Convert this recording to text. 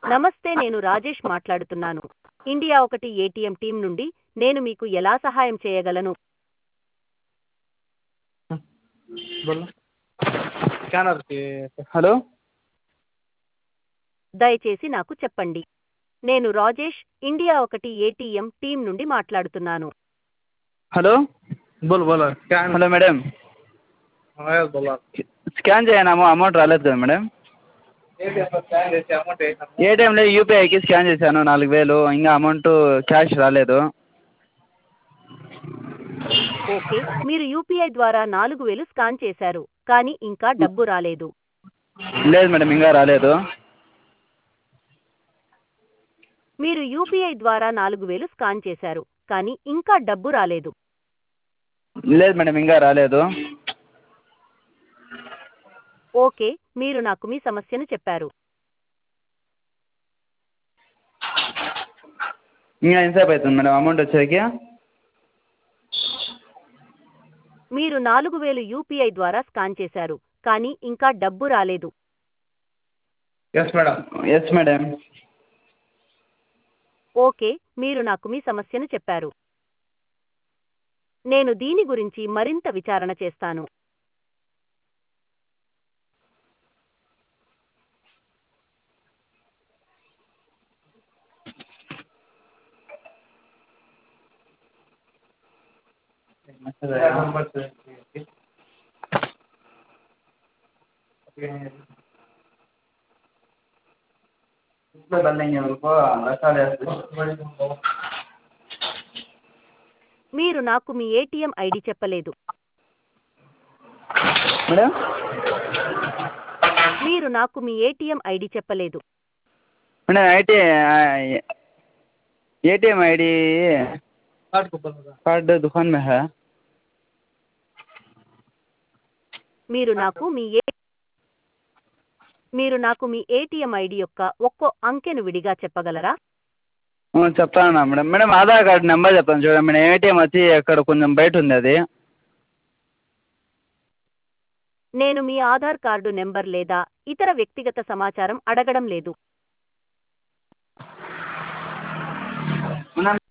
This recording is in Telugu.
నమస్తే నేను రాజేష్ మాట్లాడుతున్నాను ఇండియా ఒకటి ఏటీఎం టీం నుండి నేను మీకు ఎలా సహాయం చేయగలను बोलो స్కానర్ హలో దయచేసి నాకు చెప్పండి నేను రాజేష్ ఇండియా ఒకటి ఏటీఎం టీం నుండి మాట్లాడుతున్నాను హలో బోల్ బోలో స్కాన్ హలో మేడం బోలో స్కాన్ చేయనాము అమౌంట్ రాలేదు కదా మేడం ఏటీఎంలో స్కాన్ చేసి అమౌంట్ వేసాము ఏటీఎంలో యూపీఐకి స్కాన్ చేశాను నాలుగు వేలు ఇంకా అమౌంట్ క్యాష్ రాలేదు ఓకే మీరు యూపీఐ ద్వారా నాలుగు వేలు స్కాన్ చేశారు కానీ ఇంకా డబ్బు రాలేదు లేదు మేడం ఇంకా రాలేదు మీరు యూపీఐ ద్వారా నాలుగు వేలు స్కాన్ చేశారు కానీ ఇంకా డబ్బు రాలేదు లేదు మేడం ఇంకా రాలేదు ఓకే మీరు నాకు మీ సమస్యను చెప్పారు ఇంకా ఎంతసేపు అవుతుంది మేడం అమౌంట్ వచ్చేకి మీరు నాలుగు వేలు యూపీఐ ద్వారా స్కాన్ చేశారు కానీ ఇంకా డబ్బు రాలేదు yes madam yes madam okay మీరు నాకు మీ సమస్యను చెప్పారు నేను దీని గురించి మరింత విచారణ చేస్తాను మీరు నాకు మీ ఏటీఎం ఐడి చెప్పలేదు మేడం మీరు నాకు మీ ఏటీఎం ఐడి చెప్పలేదు madam IT ATM I D card को बोलो कार्ड दुकान में है మీరు నాకు మీ ఏ మీరు నాకు మీ ఏటీఎం ఐడి యొక్క ఒక్కో అంకెను విడిగా చెప్పగలరా ఆ, చెప్తాను madam madam Aadhaar card number చెప్తాను చూడండి మేడం ఏటీఎం వచ్చి అక్కడ కొంచెం బయట ఉంది అది నేను మీ ఆధార్ కార్డు నెంబర్ లేదా ఇతర వ్యక్తిగత సమాచారం అడగడం లేదు మేడం